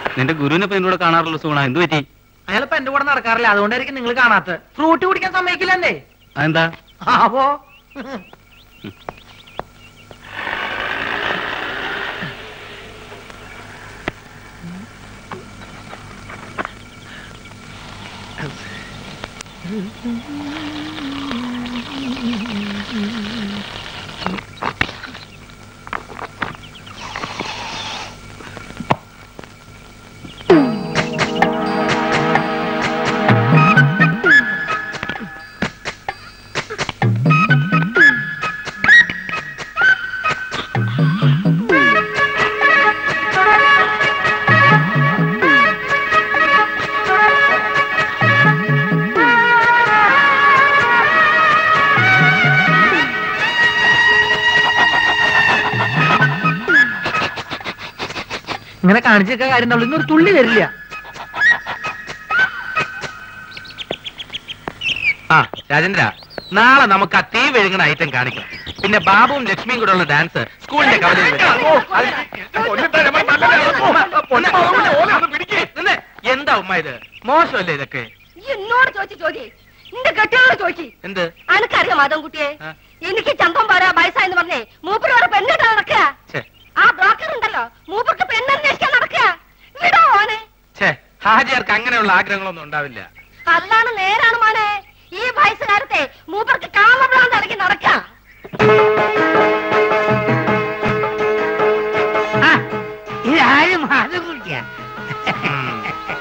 നിന്റെ ഗുരുവിനെ ഇപ്പൊ എന്നോട് കാണാറുള്ള സുഗുണ എന്ത് പറ്റി അയാളിപ്പോ എന്റെ കൂടെ നടക്കാറില്ല അതുകൊണ്ടായിരിക്കും നിങ്ങൾ കാണാത്തത് ഫ്രൂട്ട് കുടിക്കാൻ സമ്മതിക്കില്ലെന്നേ അതെന്താ ആവോ ഇങ്ങനെ കാണിച്ചൊക്കെ കാര്യം ഉള്ളൂ ഇന്നൊരു തുള്ളി വരില്ല ആ രാജേന്ദ്ര നാളെ നമുക്ക് ആ തീ വെഴുകുന്ന ഐറ്റം കാണിക്കാം പിന്നെ ബാബുവും ലക്ഷ്മിയും കൂടെ ഉള്ള ഡാൻസ് സ്കൂളിന്റെ കവലയിൽ വെക്കാം. നിന്നെ, എന്താ ഉമ്മ ഇത് മോശമല്ലേ ഇതൊക്കെ ഈ എന്നോട് ചോദിച്ചു ചോദ്യേ നിന്റെ കെട്ടിയോട് ചോദിച്ചു എന്ത് അനക്കറിയാം മാധവൻകുട്ടിയെ ആ. എനിക്ക് ചന്തം പോരാ വയസ്സായെന്ന് പറഞ്ഞേ മൂപ്പര് വേറെ പെണ്ണിട്ടാ നടക്കുക ഛേ, ആ ബ്രോക്കർ ഉണ്ടല്ലോ മൂപ്പർക്ക് പെണ്ണന്വേഷിക്കാൻ നടക്കുക വിടോ ഓനെ ഛേ, ഹാജിയാർക്ക് അങ്ങനെയുള്ള ആഗ്രഹങ്ങളൊന്നും ഉണ്ടാവില്ല അതാണ് നേരാണ് മോനെ ഈ വയസ്സുകാരത്തെ മൂപ്പർക്ക് കാമപ്രാന്ത് ഇറങ്ങി നടക്കാം ഇതാരും മാധം കുടിക്ക ഉം.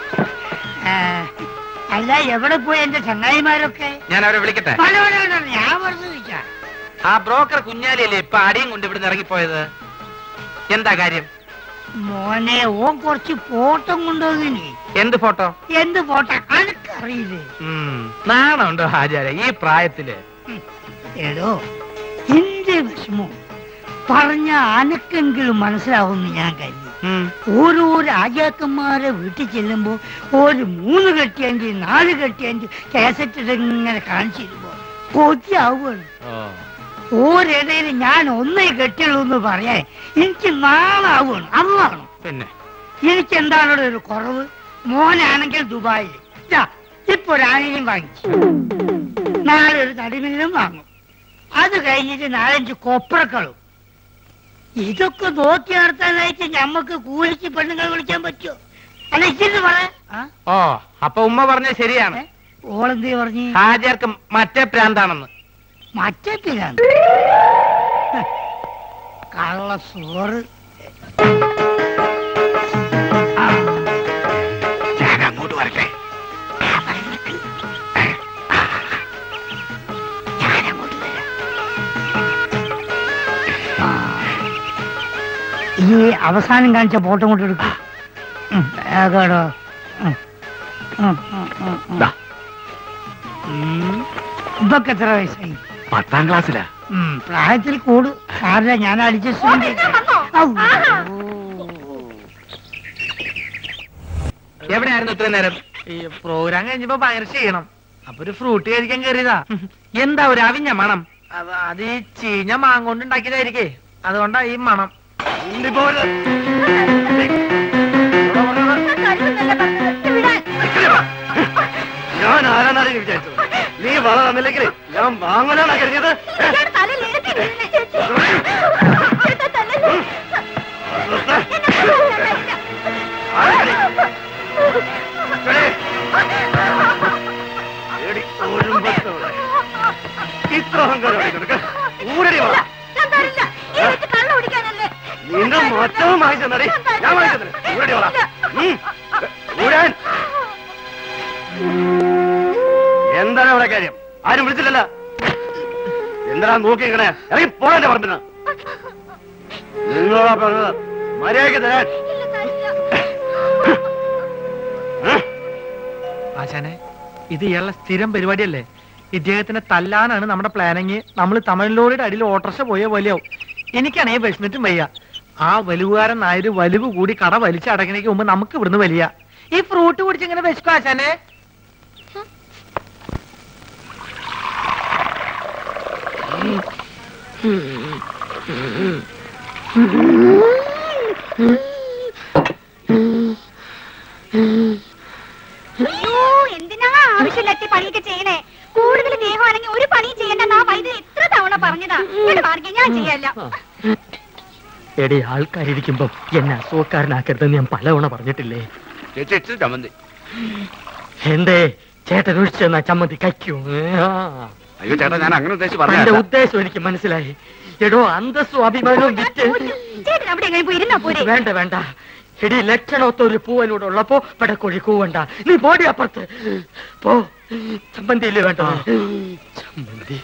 അല്ല എവിടെ പോയി എന്റെ ചങ്ങായിമാരൊക്കെ ഞാൻ അവരെ വിളിക്കട്ടെ വേണ്ട, വേണ്ട, വേണ്ട, ഞാൻ വെറുതെ ചോദിക്കാം ആ ബ്രോക്കർ കുഞ്ഞാലിയല്ലേ ഇപ്പൊ അടിയും കൊണ്ട് ഇവിടുന്ന് ഇറങ്ങിപ്പോയത് എന്താ കാര്യം മോനെ ഓൻ കുറച്ച് ഫോട്ടോ കൊണ്ടുവന്നിനി എന്ത് ഫോട്ടോ എന്ത് ഫോട്ടോ അനക്കറിയില്ലേ ഉം. നാണമുണ്ടോ ഹാജാരെ ഈ പ്രായത്തില് എടോ എന്റെ വിഷമം പറഞ്ഞ അനക്കെങ്കിലും മനസ്സിലാവുമെന്ന് ഞാൻ കരുതി ഉം. ഓരോ രാജാക്കന്മാരെ വീട്ടിൽ ചെല്ലുമ്പോ ഒരു മൂന്ന് കെട്ടിയെങ്കിൽ നാല് കെട്ടിയെങ്കിൽ കേസറ്റ് ഇങ്ങനെ കാണിച്ചിരുമ്പോ കൊതിയാവുകയാണ് ഓ. ഓരിടയിൽ ഞാൻ ഒന്നേ കെട്ടുള്ളൂ എന്ന് പറയാൻ എനിക്ക് നാളാവുകയാണ് അന്നാണ് പിന്നെ എനിക്ക് എന്താണ് ഒരു കുറവ് മോനാണെങ്കിൽ ദുബായിൽ ഇതാ, ഇപ്പൊ ഒരു ആനയും വാങ്ങിച്ചു നാളെ ഒരു തടിമില്ലും വാങ്ങും അത് കഴിഞ്ഞിട്ട് നാലഞ്ച് കൊപ്രക്കളും ഇതൊക്കെ നോക്കി നടത്താനായിട്ട് ഞമ്മക്ക് കൂലിക്ക് പെണ്ണുങ്ങൾ വിളിക്കാൻ പറ്റുമോ അല്ല ഇച്ചിരി പറ ആ? ഓ അപ്പൊ ഉമ്മ പറഞ്ഞ ശരിയാണ് ഏ? ഓളെന്തേ പറഞ്ഞ് ഹാജിയാർക്ക് മറ്റേ പ്രാന്താണെന്ന് മറ്റേ പിരാന്ത് കള്ള സോറ് ആ ഞാൻ അങ്ങോട്ട് വരട്ടെ ഈ അവസാനം കാണിച്ച ഫോട്ടോ കൊണ്ട് എടുക്കും കേടോ ദാ. ഇതൊക്കെ എത്ര വയസ്സായി പത്താം ക്ലാസ്സിലാ ഉം, പ്രായത്തിൽ കൂടു സാറില്ല ഞാൻ അഡ്ജസ്റ്റ് ഓൻ പിന്നെ വന്നോ? ആഹാ. എവിടെയായിരുന്നു ഇത്രയും നേരം ഈ പ്രോഗ്രാം കഴിഞ്ഞപ്പോ ഭയങ്കര ചെയ്യണം അപ്പൊ ഒരു ഫ്രൂട്ട് കഴിക്കാൻ കയറിയതാ എന്താ ഒരു അവിഞ്ഞ മണം അത് അത് ഈ ചീഞ്ഞ മാങ്ങോണ്ട് ഉണ്ടാക്കിയതായിരിക്കേ അതുകൊണ്ടാ ഈ മണം ഞാൻ കഴിയുന്നല്ലേ പറഞ്ഞത്. വിടാൻ. ഞാൻ ആരാന്നാണ് വിചാരിച്ചത് നീ വള തന്നില്ലെങ്കിൽ ഞാൻ വാങ്ങലാണോ കരുതിയത് ഇയാളുടെ തലയിൽ ഇരട്ടി വീഴുന്നു, ചേച്ചി. ചേട്ടാ, തല്ലല്ലേ. എന്നെ കൊല്ലല്ലേ. എടി, ഒരുമ്പത്തവളെ. ഇത്ര അഹങ്കാരം നിനക്ക് ഊരടി വാ ഞാൻ തരില്ല. ഈ വീട്ടിൽ കള്ള് കുടിക്കാനല്ലേ. നിന്റെ മൊത്തവും വാങ്ങിച്ചു തന്നടി ഞാൻ വാങ്ങിച്ചു തന്നെ ഊരടി വാ ഉം. ഊരാൻ എന്താണ് അവിടെ കാര്യം ആരും വിളിച്ചില്ലല്ലോ എന്താ നോക്കി ഇങ്ങനെ ഇറങ്ങി പോകാൻ പറഞ്ഞ നിങ്ങളോടാ പറഞ്ഞത് മര്യാദയ്ക്ക് തരാൻ ഇല്ല, തരില്ല. ഉം. ആശാനെ ഇത് ഇയാളുടെ സ്ഥിരം പരിപാടിയല്ലേ ഇദ്ദേഹത്തിനെ തല്ലാനാണ് നമ്മുടെ പ്ലാനിങ് നമ്മൾ തമിഴ്ലോറിയുടെ അടിയിൽ ഓട്ടർഷ പോയ വലിയാവും എനിക്കാണെങ്കിൽ വിശന്നിട്ടും വയ്യ ആ വലുവുകാരൻ നായര് വലിവ് കൂടി കട വലിച്ചടക്കണേക്ക് മുമ്പ് നമുക്ക് ഇവിടുന്ന് വലിയ ഈ ഫ്രൂട്ട് കുടിച്ച് ഇങ്ങനെ വിശക്കും ആശാനെ എടി ആൾക്കാരിയ്ക്കുമ്പോ എന്നെ അസുഖക്കാരനാക്കരുതെന്ന് ഞാൻ പലതവണ പറഞ്ഞിട്ടില്ലേ ചേച്ചി ഇച്ചിരി ചമ്മന്തി എന്തേ ചേട്ടൻ ഒഴിച്ചു തന്ന ചമ്മന്തി കയ്ക്കൂ അയ്യോ ചേട്ടാ ഞാൻ അങ്ങനെ ഉദ്ദേശിച്ച് എന്റെ പറഞ്ഞ ഉദ്ദേശം എനിക്ക് മനസ്സിലായി എടോ അന്തസ്സും അഭിമാനവും വിറ്റ് ചേട്ടൻ അവിടെ എങ്ങനെ പോയി ഇരുന്നാ പോരെ വേണ്ട വേണ്ട എടി ലക്ഷണമൊത്ത ഒരു പൂവനോട് ഉള്ളപ്പോ പടക്കോഴി കൂവണ്ട നീ പോടി അപ്പുറത്ത് പോ ചമ്മന്തിയില്ലേ വേണ്ട ചമ്മന്തി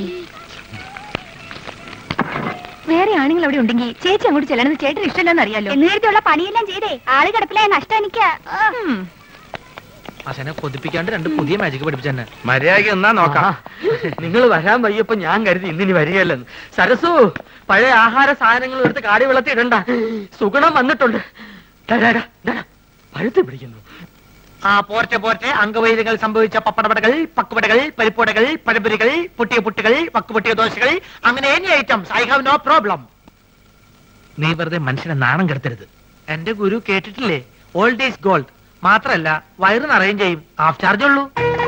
വേറെ ആണുങ്ങൾ അവിടെ ഉണ്ടെങ്കിൽ ചേച്ചി അങ്ങോട്ട് ചെല്ലണമെന്ന് ചേട്ടന് ഇഷ്ടമല്ലെന്ന് അറിയാലോ നേരത്തെയുള്ള പണിയെല്ലാം ചെയ്തേ ആള് കിടപ്പിലായ നഷ്ടം എനിക്ക് ആശാനെ കൊതിപ്പിക്കാണ്ട് രണ്ട് പുതിയ മാജിക് പഠിപ്പിച്ചെന്നെ മര്യാദയ്ക്ക് എന്നാ നോക്കാം നിങ്ങൾ വരാൻ വയ്യപ്പോ ഞാൻ കരുതി ഇന്നിനി വരികയല്ലെന്ന് സരസു പഴയ ആഹാര സാധനങ്ങൾ എടുത്ത് കാടി വെള്ളത്തിൽ ഇടണ്ട സുഗുണം വന്നിട്ടുണ്ട് ഡാ, ഡാ, ഡാ, ഡാ, ഡാ, പഴുത്ത് പിടിക്കുന്നു ആ പോർച്ച പോർച്ച അംഗവൈദ്യങ്ങൾ സംഭവിച്ച പപ്പടപടകൾ പക്കുപടകൾ പരിപ്പുടകൾ പഴപുരികൾ പൊട്ടിയ പുട്ടുകൾ വക്കുപൊട്ടിയ ദോശകൾ അങ്ങനെ any items I have no problem നീ വെറുതെ മനുഷ്യനെ നാണം കെടുത്തരുത് എന്റെ ഗുരു കേട്ടിട്ടില്ലേ ഓൾഡ് ഈസ് ഗോൾഡ് മാത്രല്ല വയറ് നിറയും ചെയ്യും ഹാഫ് ചാർജ് ഉള്ളൂ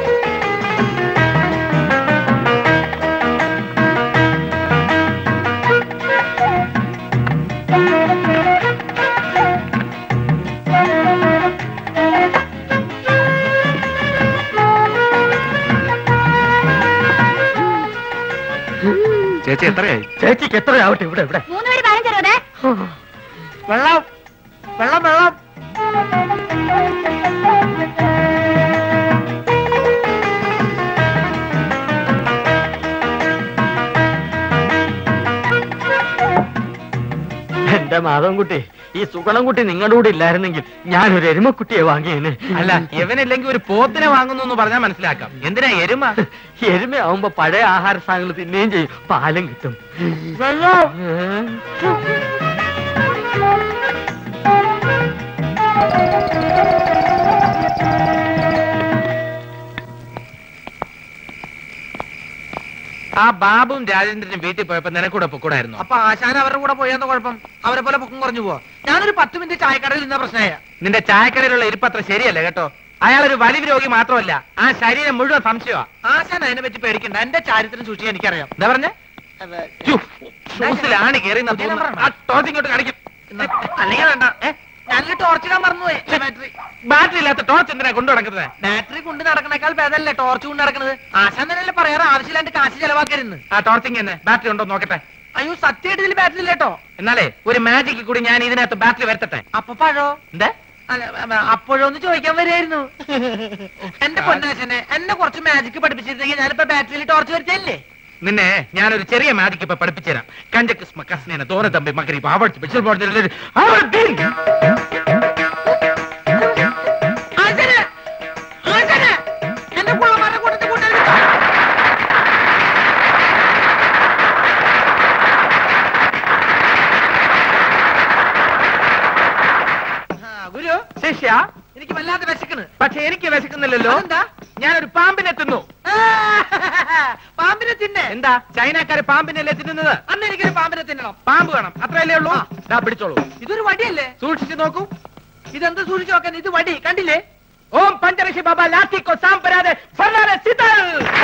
ചേച്ചി എത്രയായി ചേച്ചിക്ക് എത്രയാവട്ടെ ഇവിടെ ഇവിടെ മൂന്ന് പേര് പതിനഞ്ചരേ വെള്ളം വെള്ളം വെള്ളം എന്റെ മാധവൻകുട്ടി ഈ സുഗണൻകുട്ടി നിങ്ങളുടെ കൂടെ ഇല്ലായിരുന്നെങ്കിൽ ഞാനൊരു എരുമക്കുട്ടിയെ വാങ്ങിയേനെ അല്ല ഇവനില്ലെങ്കിൽ ഒരു പോത്തിനെ വാങ്ങുന്നു എന്ന് പറഞ്ഞാൽ മനസ്സിലാക്കാം എന്തിനാ എരുമ എരുമയാവുമ്പോ പഴയ ആഹാര സാധനങ്ങൾ തിന്നുകയും ചെയ്യും പാലും കിട്ടും ആ ബാബുവും രാജേന്ദ്രനും വീട്ടിൽ പോയപ്പോ നിനക്കൂടെ പൊക്കൂടായിരുന്നു അപ്പൊ ആശാൻ അവരുടെ കൂടെ പോയെന്ന കുഴപ്പം അവരെ പോലെ പൊക്കം കുറഞ്ഞു പോവാ ഞാനൊരു പത്ത് മിനിറ്റ് ചായക്കടയിൽ നിന്ന പ്രശ്നമായ നിന്റെ ചായക്കടയിലുള്ള ഇരിപ്പത്ര ശരിയല്ല കേട്ടോ അയാളൊരു വലിവ് രോഗി മാത്രമല്ല ആ ശരീരം മുഴുവൻ സംശയമാ ആശാൻ അതിനെ പറ്റി പേടിക്കണ്ട എന്റെ ചാരിത്രം സൂക്ഷിക്കാൻ എനിക്കറിയാം എന്താ പറഞ്ഞേ ഷൂസിലാണ് കയറി ആ ടോർച്ച് ഇങ്ങോട്ട് കാണിക്കും അല്ലെങ്കിൽ വേണ്ട ഏ, ഞാനൊരു ടോർച്ചിടാൻ മറന്നുപോയി ബാറ്ററി ബാറ്ററി ഇല്ലാത്ത ടോർച്ച് എന്തിനാ കൊണ്ടു നടക്കുന്നത് ബാറ്ററി കൊണ്ട് നടക്കണേക്കാൾ ഭേദമല്ലേ ടോർച്ച് കൊണ്ട് നടക്കുന്നത് ആശാൻ തന്നെയല്ലേ പറയാറ് ആവശ്യമില്ലാണ്ട് കാശ് ചെലവാക്കരുന്ന് ആ ടോർച്ചിങ് തന്നെ ബാറ്ററി ഉണ്ടോ നോക്കട്ടെ അയ്യോ സത്യമായിട്ട് ഇതിൽ ബാറ്ററി ഇല്ലേട്ടോ എന്നാലേ ഒരു മാജിക്ക് കൂടി ഞാൻ ഇതിനകത്ത് ബാറ്ററി വരുത്തട്ടെ അപ്പൊ പഴോ എന്താ അല്ല, അ- അപ്പോഴൊന്ന് ചോദിക്കാൻ വരുമായിരുന്നു എന്റെ പൊന്നാശനെ എന്നെ കുറച്ച് മാജിക് പഠിപ്പിച്ചിരുന്നെങ്കിൽ ഞാനിപ്പോ ബാറ്ററിയിൽ ടോർച്ച് വരുത്തല്ലേ നിന്നെ ഞാനൊരു ചെറിയ മാജിക്ക് ഇപ്പൊ പഠിപ്പിച്ചുതരാം കഞ്ചക്കിസ്മ കസ്നേന തോന തമ്പി മകരി പാവടിച്ച് പിടിച്ചു ആശാനെ! ആശാനെ! എന്നെ പുള്ളമാരുടെ കൂട്ടത്തിൽ കൂട്ടരുത്. ആ, ഗുരു ശിഷ്യ എനിക്ക് വല്ലാതെ വിശക്കണ് പക്ഷെ എനിക്ക് വിശക്കുന്നില്ലല്ലോ അതെന്താ? ഞാനൊരു പാമ്പിനെ തിന്നു ആ, പാമ്പിനെ തിന്നെ എന്താ ചൈനക്കാര് പാമ്പിനല്ലേ തിന്നുന്നത് അന്ന് എനിക്കൊരു പാമ്പിനെ തിന്നണം പാമ്പ് വേണം അത്രയല്ലേ ഉള്ളൂ ദാ പിടിച്ചോളൂ ഇതൊരു വടിയല്ലേ സൂക്ഷിച്ചു നോക്കൂ ഇതെന്ത് സൂക്ഷിച്ചു നോക്കാൻ ഇത് വടി കണ്ടില്ലേ ഓം പഞ്ചരക്ഷി ബാബ ലാത്തിക്കോ സാമ്പരാതെ ഫർണാനെ സിതൽ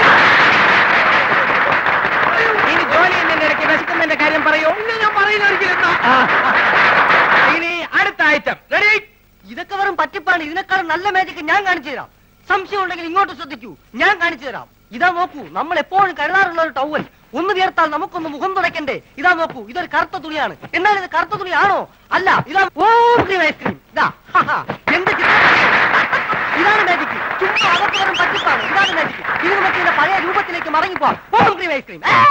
ഇനി ജോലി എന്നതിന്റെ ഇടയ്ക്ക് വിശക്കുന്നതിന്റെ കാര്യം പറയൂ ഇല്ല ഞാൻ പറയില്ല ഒരിക്കലും എന്നാ. ഇനി അടുത്ത ഐറ്റം റെഡി ഇതൊക്കെ വെറും പറ്റിപ്പാണ് ഇതിനേക്കാളും നല്ല മാജിക് ഞാൻ കാണിച്ചു തരാം സംശയം ഉണ്ടെങ്കിൽ ഇങ്ങോട്ട് ശ്രദ്ധിക്കൂ ഞാൻ കാണിച്ചു തരാം ഇതാ നോക്കൂ നമ്മൾ എപ്പോഴും കരുതാറുള്ള ഒരു ടവൽ ഒന്ന് വിയർത്താൽ നമുക്കൊന്ന് മുഖം തുടയ്ക്കണ്ടേ ഇതാ നോക്കൂ ഇതൊരു കറുത്ത തുണിയാണ് എന്നാൽ ഇത് കറുത്ത തുണിയാണോ അല്ല ഇതാ ഓം ക്രീം ഐസ്ക്രീം ഇതാ ഹാ, എന്ത് ചിത്രമാണ്. ഇതാണ് മാജിക് ചുമ്മാ അകത്ത് വെറും പറ്റിപ്പാണ് ഇതാണ് മാജിക് ഇത് നമുക്ക് ഇതിന്റെ പഴയ രൂപത്തിലേക്ക് മടങ്ങിപ്പോവാം ഓം ക്രീം ഐസ്ക്രീം ആ,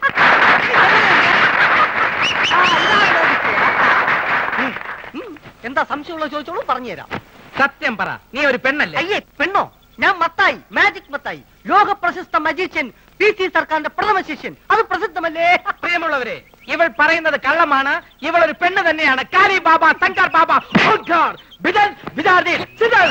ഇതാണ് magic. ഉം, ഉം. എന്താ സംശയമുള്ള ചോദിച്ചോളൂ പറഞ്ഞുതരാം സത്യം പറ നീ ഒരു പെണ്ണല്ലേ അയ്യേ പെണ്ണോ ഞാൻ മത്തായി മാജിക് മത്തായി ലോക പ്രശസ്ത മജീഷ്യൻ പി സി സർക്കാരിന്റെ പ്രഥമ ശിഷ്യൻ അത് പ്രസിദ്ധമല്ലേ പ്രിയമുള്ളവരെ ഇവൾ പറയുന്നത് കള്ളമാണ് ഇവൾ ഒരു പെണ്ണ് തന്നെയാണ് കാലി ബാബ ശങ്കർ ബാബ ഓംകാർ, ബിദൽ, ബിദാർദി, സിദൽ.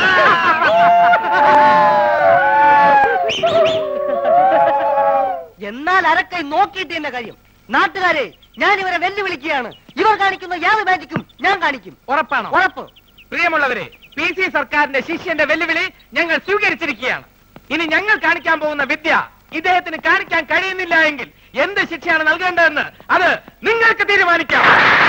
എന്നാൽ അരക്കൈ നോക്കിയിട്ട് എന്ന കാര്യം നാട്ടുകാരെ ഞാൻ ഇവരെ വെല്ലുവിളിക്കുകയാണ് ഇവർ കാണിക്കുന്ന യാതൊരു മാജിക്കും ഞാൻ കാണിക്കും ഉറപ്പാണോ ഉറപ്പ് പ്രിയമുള്ളവരെ പി സി സർക്കാരിന്റെ ശിഷ്യന്റെ വെല്ലുവിളി ഞങ്ങൾ സ്വീകരിച്ചിരിക്കുകയാണ് ഇനി ഞങ്ങൾ കാണിക്കാൻ പോകുന്ന വിദ്യ ഇദ്ദേഹത്തിന് കാണിക്കാൻ കഴിയുന്നില്ല എങ്കിൽ എന്ത് ശിക്ഷയാണ് നൽകേണ്ടതെന്ന് അത് നിങ്ങൾക്ക് തീരുമാനിക്കാം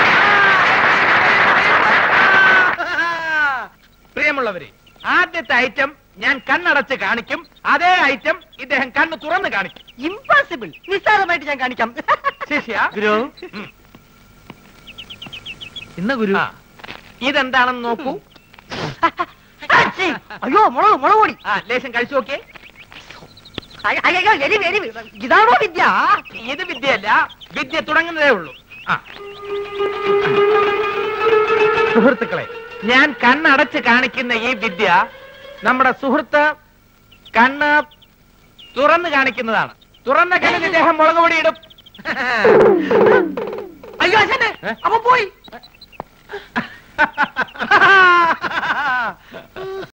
പ്രിയമുള്ളവരെ ആദ്യത്തെ ഐറ്റം ഞാൻ കണ്ണടച്ച് കാണിക്കും അതേ ഐറ്റം ഇദ്ദേഹം കണ്ണ് തുറന്ന് കാണിക്കും ഇമ്പോസിബിൾ നിസ്സാരമായിട്ട് ഞാൻ കാണിക്കാം ശിഷ്യ ഗുരു ഇന്ന ഗുരു ആ. ഇതെന്താണെന്ന് നോക്കൂ അയ്യോ മുളക് മുളക് പൊടി ആ ലേശം കഴിച്ചു നോക്കിയേ അയ്യ, അയ്യോ എരി എരി ഇതാണോ വിദ്യ ഇത് വിദ്യയല്ല വിദ്യ തുടങ്ങുന്നതേ ഉള്ളൂ ആ. സുഹൃത്തുക്കളെ ഞാൻ കണ്ണടച്ച് കാണിക്കുന്ന ഈ വിദ്യ നമ്മുടെ സുഹൃത്ത് കണ്ണ് തുറന്ന് കാണിക്കുന്നതാണ് തുറന്ന കണ്ണിൽ ഇദ്ദേഹം മുളക് പൊടി ഇടും അയ്യോ അച്ഛനെ ഏ? അപ്പൊ പോയി